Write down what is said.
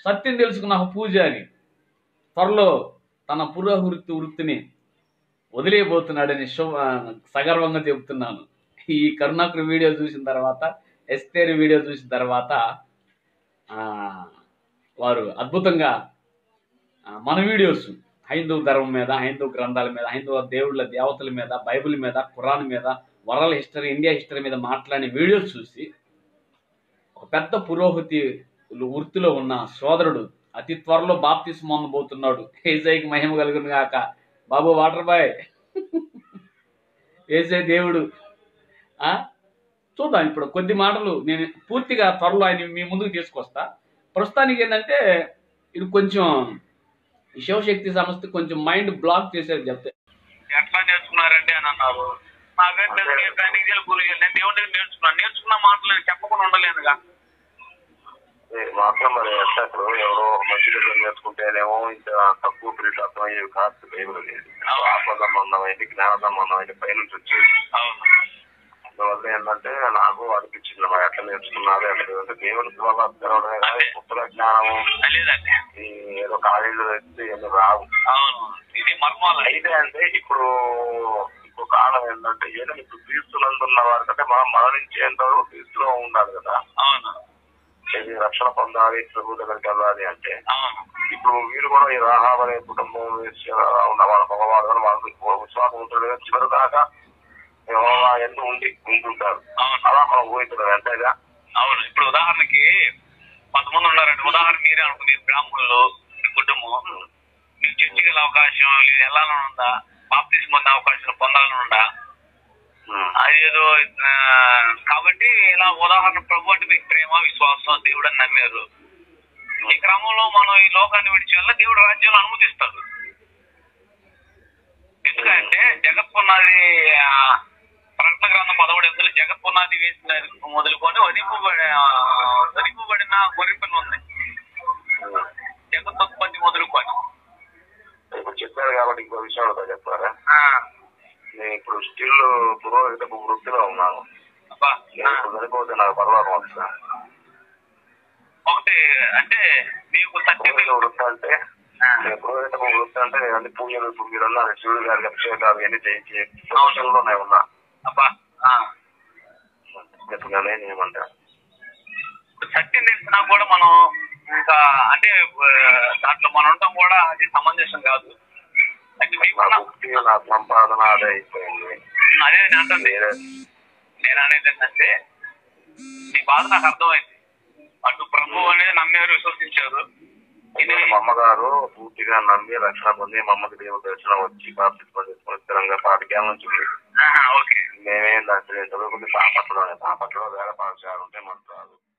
సత్యం తెలుసుకున్న ఒక పూజారి త్వరలో తన పురోవృత్తి వృత్తిని వదిలేయబోతున్నాడని శుభ సగర్వంగా చెబుతున్నాను ఈ కరుణాకర్ వీడియో చూసిన తర్వాత ఎస్తేరి వీడియో చూసిన తర్వాత ఆ, వారు అద్భుతంగా ఆ, మన వీడియోస్ హైందవ ధర్మం మీద హైందవ గ్రంథాల మీద హైందవ దేవుళ్ళ దేవతల మీద బైబిల్ మీద ఖురాన్ మీద వరల్డ్ హిస్టరీ ఇండియా హిస్టరీ మీద మాట్లాడిన వీడియోస్ చూసి ఒక పెద్ద పురోహితి వృత్తిలో ఉన్న సోదరుడు అతి త్వరలో బాప్తిస్ పొందబోతున్నాడు ఏసైకి మహిమ కలుగును గాక బాబు వాటర్ బాయ్ ఏసై దేవుడు ఆ? చూద్దాం ఇప్పుడు కొద్ది మాటలు నేను పూర్తిగా త్వరలో ఆయన మీ ముందుకు తీసుకొస్తా ప్రస్తుతానికి ఏంటంటే ఇది కొంచెం ఈ శివశక్తి సంస్థ కొంచెం మైండ్ బ్లాక్ చేసేది చెప్తే ఎట్లా నేర్చుకున్నారంటే అని అన్నారు నాకంటే నేను దానికి తెలియదు గురువు నేను దేవుడి దగ్గర నేర్చుకున్నాను నేర్చుకున్న మాటలు నేను చెప్పకుండా ఉండలేనుగా మీరు మాత్రం మరి ఎట్లా ఇప్పుడు ఎవరో ఒక మంచి దగ్గర నేర్చుకుంటేనేమో ఇంకా తక్కువ పీరియడ్ అర్థమయ్యేవి కాదు బైబిల్ అనేది ఆత్మ సంబంధం అయితే జ్ఞాన సంబంధం అయితే పైనుంచి వచ్చేది అవును అందువల్ల ఏంటంటే నాకు అనిపించింది మరి ఎట్లా నేర్చుకున్నారు ఎట్లా అంటే దేవునికి వల్ల తెరవడమే కానీ పుస్తక జ్ఞానము లేదండి ఈ ఏదో కాలేజీలో అయితే ఏమీ రావు అవును ఇది మర్మాలు అయితే అంటే ఇప్పుడు ఇంకో కాలం ఏంటంటే ఏదైనా ఇప్పుడు క్రీస్తులందున్న వారి కంటే మనం మరణించేంత వరకు క్రీస్తులో ఉండాలి కదా అవును ఇది రక్షణ పొందాలి ప్రభు దగ్గరికి వెళ్ళాలి అంటే అవును ఇప్పుడు వీరు కూడా ఈ రాహాబ్ అనే కుటుంబం విషయంలో ఉన్న వాళ్ళ మగవాళ్ళు వాళ్ళకి విశ్వాసం ఉంటుంది కదా, చివరి దాకా యెహోవా ఎందు ఉండి ఉంటుంటారు అవును అలా మనం ఊహించడం ఎంతగా అవును ఇప్పుడు ఉదాహరణకి కొంతమంది ఉన్నారండి ఉదాహరణ మీరే అనుకో మీరు బ్రాహ్మణులు మీ కుటుంబం మీకు చర్చికి వెళ్ళే అవకాశం లేదు వెళ్ళాలని ఉందా బాప్తిజం పొందే అవకాశం పొందాలని ఉందా అదేదో ఆ, కాబట్టి ఇలా ఉదాహరణ ప్రభు అంటే మీకు ప్రేమ విశ్వాసం దేవుడు అని నమ్మారు ఈ క్రమంలో మనం ఈ లోకాన్ని విడిచి వల్ల దేవుడు రాజ్యంలో అనుమతిస్తాడు ఎందుకంటే జగత్ పునాది ఆ, ప్రకటన గ్రంథం పదమూడు ఎందుకు జగత్ పునాది వేసిన మొదలుకొని వధింపబడి ఆ, వధింపబడిన గొరిపిన ఉంది జగతోత్పత్తి మొదలుకొని ఇప్పుడు చెప్పారు కాబట్టి ఇంకో విషయం కూడా చెప్తారా ఆ, నేను ఇప్పుడు స్టిల్ పురోహిత వృత్తిలో ఉన్నాను అబ్బా, నేను ఆ. ఇప్పుడు చనిపోతే నాకు పరలోకం వస్తా ఒకటి అంటే మీకు సత్యం పురోహిత వృత్తి అంటే నేను పురోహిత వృత్తి అంటే నేను అన్ని పూజలు ఇప్పుడు మీరు అన్నారు శివుడు గారికి అభిషేకాలు ఇవన్నీ చేయించి సంవత్సరంలోనే ఉన్నా అబ్బా ఆ. ఇప్పుడు నేను ఏమంటా సత్యం తెలిసినా కూడా మనం ఇంకా అంటే ఆ, దాంట్లో మనం ఉండటం కూడా అది సమంజసం కాదు అంటే నా మీకున్న భక్తి నా సంపాదన అదే అయిపోయింది అదే నేను అంటుంది వేరే నేను అనేది ఏంటంటే మీ బాధ నాకు అర్థమైంది అటు ప్రభు అనేది నమ్మారు విశ్వసించారు ఇది ఎందుకంటే మా అమ్మగారు పూర్తిగా నమ్మి రక్షణ పొంది మా అమ్మకి దేవుడి దర్శనం వచ్చి బాప్తిస్మం చేసుకుని స్థిరంగా పాఠశాల నుంచి ఉంది ఆహా, ఓకే మేమేం దాంట్లో చదువుకుంది బాపట్లోనే బాపట్లో వేరే పాఠశాల ఉంటే మనకు రాదు